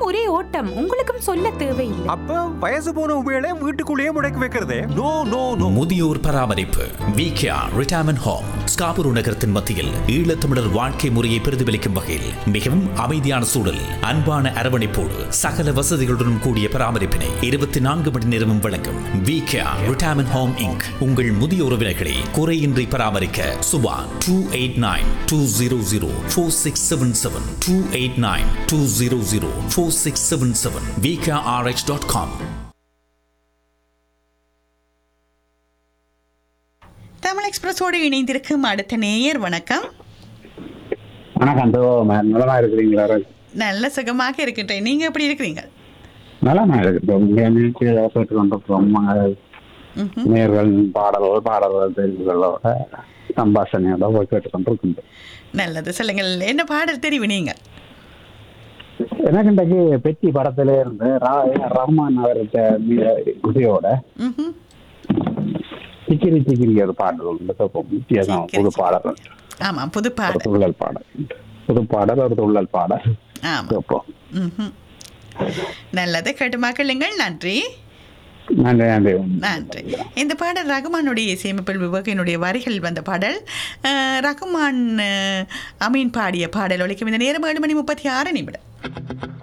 ஒரே ஓட்டம் உங்களுக்கும் சொல்ல தேவையில்லை அப்ப வயசு போன உபயோக வீட்டுக்குள்ளேயே முடக்கி வைக்கிறதே நோ நோ நோ முதியோர் பராமரிப்பு விகேஆர் ரிட்டையர்மெண்ட் ஹோம் ஸ்காபுரு நகரத்தின் மத்தியில் ஈழத்தமிழர் வாழ்க்கை முறையை பிரதிபலிக்கும் வகையில் மிகவும் அமைதியான சூழல் அன்பான அரவணைப்போடு சகல வசதிகளுடன் கூடிய பராமரிப்பினை இருபத்தி நான்கு மணி நேரமும் வழங்கும் விகேஆர் ரிட்டையர்மெண்ட் ஹோம் இங்க் உங்கள் முதிய உறவினர்களை குறையின்றி பராமரிக்க Subha two eight nine two zero zero four six seven seven two eight nine two zero zero four six seven seven VKRH dot com Tamil எக்ஸ்பிரஸோடு இணைந்திருக்கும் அடுத்த நேயர் வணக்கம் வணக்கம் தோ நலமா இருக்கிறீங்களா நல்ல சுகமாக இருக்கின்றேன் நீங்க எப்படி இருக்கிறீங்க நலமா இருக்கிறோம் கேட்டு கொண்டிருக்கிறோம் ம்ஹும். நேர்கள் பாடல்கள் பாடல்கள் தெரிவுகளோட சம்பாஷணையோட போய் கேட்டு கொண்டிருக்கின்றோம் நல்லது சொல்லுங்கள் என்ன பாடல் தெரிவு நீங்க எனக்கு இன்றைக்கு பெட்டி படத்திலே இருந்து ரா- ரஹ்மான் அவர்கிட்ட குதியோட ம்ஹும். சிக்கிரி சிக்கிரி ஒரு பாடல் உண்டு கேட்போம் வித்தியாசம் சிக்கிரி புது சிக்கிரி. பாடல் ஆமா புது ஒரு பாடல் துள்ளல் பாடல் புது பாடல் ஒரு துள்ளல் பாடல் ஆமா கேட்போம் ம்ஹும். நல்லது கேட்டு மக்களுங்கள் நன்றி நன்றி நன்றி நன்றி இந்த பாடல் ரகுமானுடைய இசையமைப்பில் விவேகினுடைய வரிகள் வந்த பாடல் அஹ், ரகுமான் அஹ், அமீன் பாடிய பாடல் ஒழிக்கும் இந்த நேரம் ஏழு மணி முப்பத்தி ஆறு நிமிடம்